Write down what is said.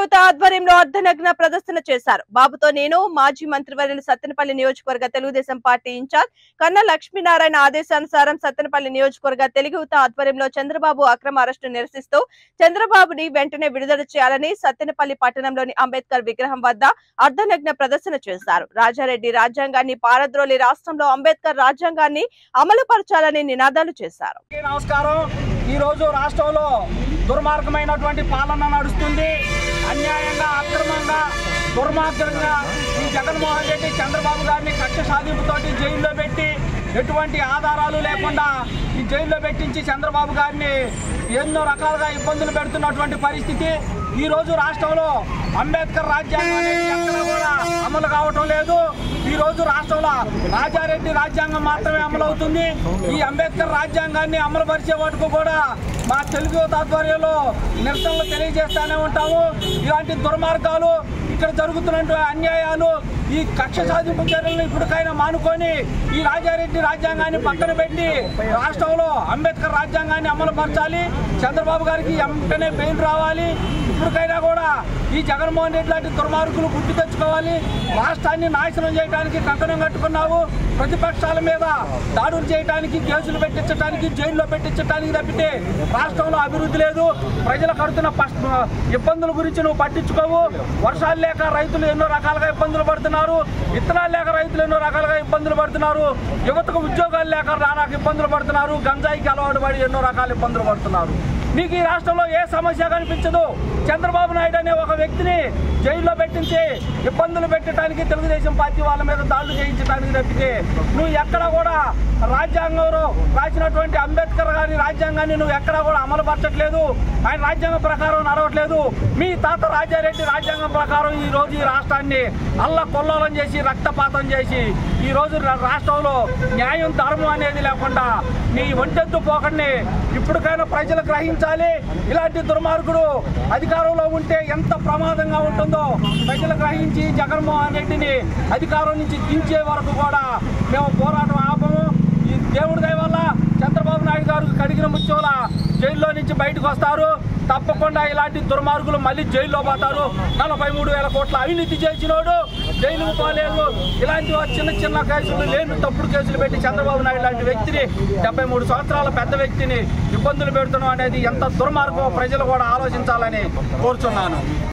యువత ఆధ్వర్యంలో అర్ధనగ్న ప్రదర్శన చేశారు బాబుతో నేను మాజీ మంత్రివర్యులు సత్తెనపల్లి నియోజకవర్గ తెలుగుదేశం పార్టీ ఇన్ఛార్జ్ కన్నా లక్ష్మీనారాయణ ఆదేశానుసారం సత్తెనపల్లి నియోజకవర్గ తెలుగు యువత ఆధ్వర్యంలో చంద్రబాబు అక్రమ అరెస్టు నిరసిస్తూ చంద్రబాబుని వెంటనే విడుదల చేయాలని సత్తెనపల్లి పట్టణంలోని అంబేద్కర్ విగ్రహం వద్ద అర్ధనగ్న ప్రదర్శన చేశారు రాజారెడ్డి రాజ్యాంగాన్ని పారద్రోలి రాష్ట్రంలో అంబేద్కర్ రాజ్యాంగాన్ని అమలు పరచాలని నినాదాలు చేశారు అందరికీ నమస్కారం ఈ రోజు రాష్ట్రంలో దుర్మార్గమైనటువంటి పాలన నడుస్తుంది అన్యాయంగా అక్రమంగా దుర్మార్గంగా ఈ జగన్మోహన్ రెడ్డి చంద్రబాబు గారిని కక్ష సాధింపుతోటి జైల్లో పెట్టి ఎటువంటి ఆధారాలు లేకుండా ఈ జైల్లో పెట్టించి చంద్రబాబు గారిని ఎన్నో రకాలుగా ఇబ్బందులు పెడుతున్నటువంటి పరిస్థితి ఈ రోజు రాష్ట్రంలో అంబేద్కర్ రాజ్యాంగం అనేది ఎక్కడా కూడా అమలు కావటం లేదు ఈ రోజు రాష్ట్రంలో రాజారెడ్డి రాజ్యాంగం మాత్రమే అమలు అవుతుంది ఈ అంబేద్కర్ రాజ్యాంగాన్ని అమలు పరిచే వరకు కూడా మా తెలుగు యువత ఆధ్వర్యంలో నిరసనలు తెలియజేస్తూనే ఉంటాము ఇలాంటి దుర్మార్గాలు ఇక్కడ జరుగుతున్నటువంటి అన్యాయాలు ఈ కక్ష సాధింపు చర్యలను ఇప్పటికైనా మానుకొని ఈ రాజారెడ్డి రాజ్యాంగాన్ని పక్కన పెట్టి రాష్ట్రంలో అంబేద్కర్ రాజ్యాంగాన్ని అమలు పరచాలి చంద్రబాబు గారికి వెంటనే బెయిల్ రావాలి ఇప్పటికైనా కూడా ఈ జగన్మోహన్ రెడ్డి లాంటి దుర్మార్గులు గుర్తు తెచ్చుకోవాలి రాష్ట్రాన్ని నాశనం చేయడానికి కంకణం కట్టుకున్నావు ప్రతిపక్షాల మీద దాడులు చేయడానికి కేసులు పెట్టించడానికి జైల్లో పెట్టించడానికి తప్పితే రాష్ట్రంలో అభివృద్ధి లేదు ప్రజలు కడుతున్న పస్- ఇబ్బందుల గురించి నువ్వు పట్టించుకోవు వర్షాలు లేక రైతులు ఎన్నో రకాలుగా ఇబ్బందులు పడుతున్నారు విత్తనాలు లేక రైతులు ఎన్నో రకాలుగా ఇబ్బందులు పడుతున్నారు యువతకు ఉద్యోగాలు లేక నానా ఇబ్బందులు పడుతున్నారు గంజాయికి అలవాటు పడి ఎన్నో రకాల ఇబ్బందులు పడుతున్నారు నీకు ఈ రాష్ట్రంలో ఏ సమస్య కనిపించదు చంద్రబాబు నాయుడు అనే ఒక వ్యక్తిని జైల్లో పెట్టించి ఇబ్బందులు పెట్టడానికి తెలుగుదేశం పార్టీ వాళ్ళ మీద దాడులు చేయించడానికి తప్పితే నువ్వు ఎక్కడ కూడా రాజ్యాంగంలో రాసినటువంటి అంబేద్కర్ గారి రాజ్యాంగాన్ని నువ్వు ఎక్కడా కూడా అమలు పరచట్లేదు ఆయన రాజ్యాంగం ప్రకారం నడవట్లేదు మీ తాత రాజారెడ్డి రాజ్యాంగం ప్రకారం ఈ రోజు ఈ రాష్ట్రాన్ని అల్ల కొల్లోలం చేసి రక్తపాతం చేసి ఈ రోజు రా- రాష్ట్రంలో న్యాయం ధర్మం అనేది లేకుండా నీ ఒంటెత్తు పోకండి ఇప్పటికైనా ప్రజలు గ్రహించాలి ఇలాంటి దుర్మార్గుడు అధికారంలో ఉంటే ఎంత ప్రమాదంగా ఉంటుందో ప్రజలు గ్రహించి జగన్మోహన్ రెడ్డిని అధికారం నుంచి దించే వరకు కూడా మేము పోరాటం ఆపము ఈ దేవుడి దయ వల్ల చంద్రబాబు నాయుడు గారు కడిగిన ముచ్చోల జైల్లో నుంచి బయటకు వస్తారు తప్పకుండా ఇలాంటి దుర్మార్గులు మళ్ళీ జైల్లో పోతారు నలభై మూడు వేల కోట్ల అవినీతి చేసినోడు జైలుకు పోలేదు ఇలాంటి వా- చిన్న చిన్న కేసులు లేని తప్పుడు కేసులు పెట్టి చంద్రబాబు నాయుడు లాంటి వ్యక్తిని డెబ్బై మూడు సంవత్సరాల పెద్ద వ్యక్తిని ఇబ్బందులు పెడుతున్నాం అనేది ఎంత దుర్మార్గం ప్రజలు కూడా ఆలోచించాలని కోరుచున్నాను